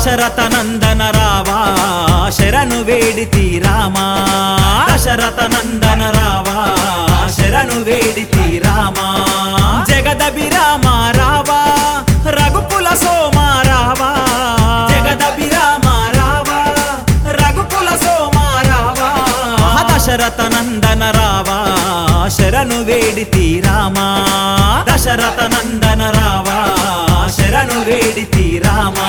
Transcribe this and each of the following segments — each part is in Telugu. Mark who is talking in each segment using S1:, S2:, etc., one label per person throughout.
S1: దశరథ నందన రావా శరణు వేడితి రామా దశరథ నందన రావా శరణు వేడితి రామా జగదభిరామ రావా రఘుకుల సోమ రావా జగదభిరామ రావా రఘుకుల సోమ రావా దశరథ నందన రావా శరణు వేడితి రామా దశరథ నందన రావా శరణు వేడితి రామా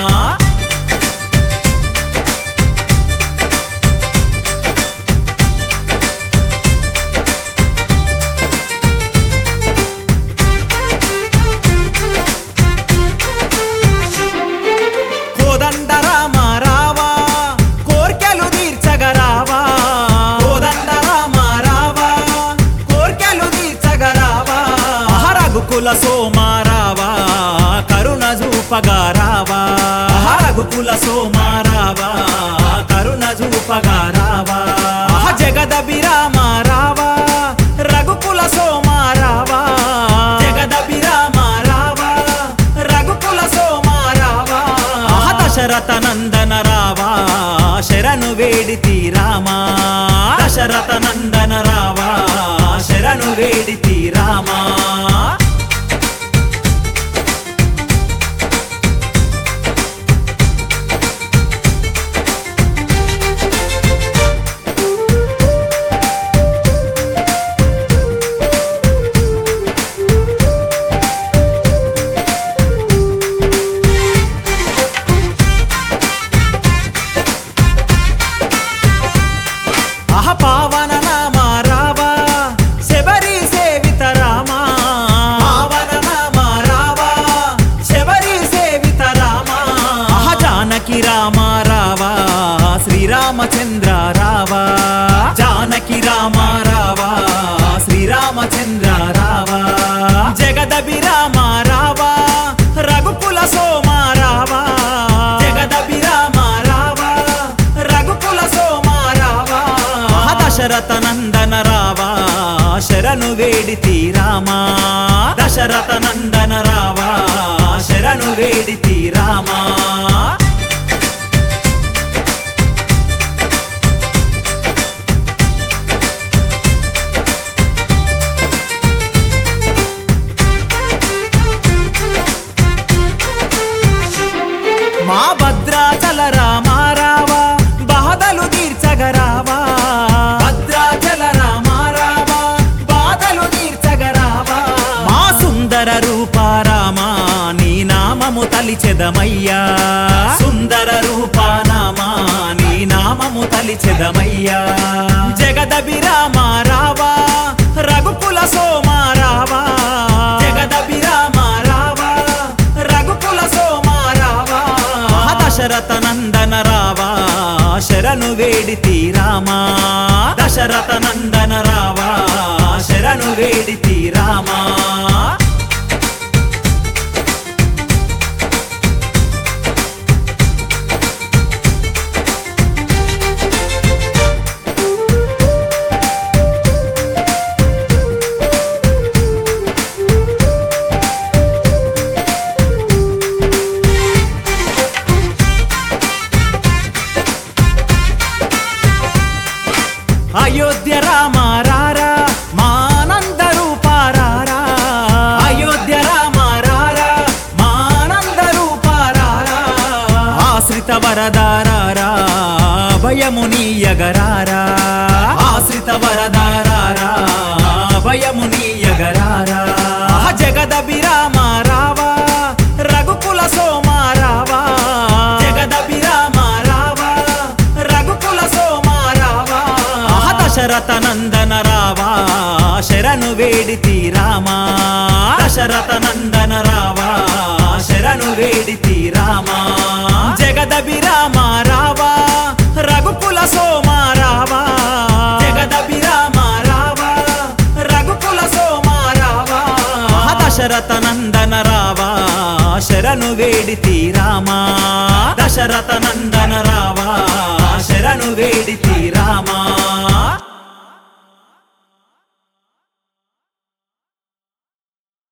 S1: కోదండ రామ రావా కోర్కెలు తీర్చగరావా కోదండ రామ రావా కోర్కెలు తీర్చగరావా రఘుకుల సోమ రావా కరుణ చూపగా రావా రఘుకుల సోమ రావా కరుణ చూపగా రావా జగదభిరామ రావా రఘుకుల సోమ రావా జగదభిరామ రావా రఘుకుల సోమ రావా దశరథ నందన రావా శరణు వేడితి రామా దశరథ నందన రావా శరణు వేడితి రామా అహ పావన నామ రావా శబరి సేవిత రామా పావన నామ రావా శబరి సేవిత రామా అహ జానకి రామ రావా శ్రీరామచంద్ర రావా జానకి రామ రావా శ్రీరామచంద్ర రావా జగదభిరామ రావా రఘుకుల సోమ రావా జగదభిరామ రావా రఘుకుల సోమ రావా దశరథ నందన రావా శరణు వేడితి రామా దశరథ నందన రావా శరణు వేడితి రామా మా భద్రాచల రామారావా బాధలు తీర్చగరావా భద్రాచల రామారావా బాధలు తీర్చగరావా మా సుందర రూపారామా నీ నామము తలిచెదమయ్యా సుందర రూపానామా నీ నామము తలిచెదమయ్యా జగదభిరామ రావా రఘుకుల సోమ రావా జగదభిరామ రావా రఘుకుల సోమ రావా దశరథ నందన రావా శరణు వేడితి రామా దశరథ నందన రావా శరణు వేడితి రామా అయోధ్య రామ రారా మానంద రూపారారా అయోధ్య రామ రారా మానంద రూపారారా ఆశ్రిత వరదారారా భయమునీయగరారా ఆశ్రిత వరదారారా భయమునీయగరారా జగదభిరామ రావా రఘుకుల సోమ రావా జగదభిరామ రావా రఘుకుల సోమ రావా దశరథ నందన రావా శరణు వేడితి రామా దశరథ నందన రావా శరణు వేడితి రామా జగదభిరామ రావా రఘుకుల సోమ రావా జగదభిరామ రావా రఘుకుల సోమ రావా దశరథ నందన రావా శరణు వేడితి రామా దశరథ నందన రావా శరణు వేడితి రామా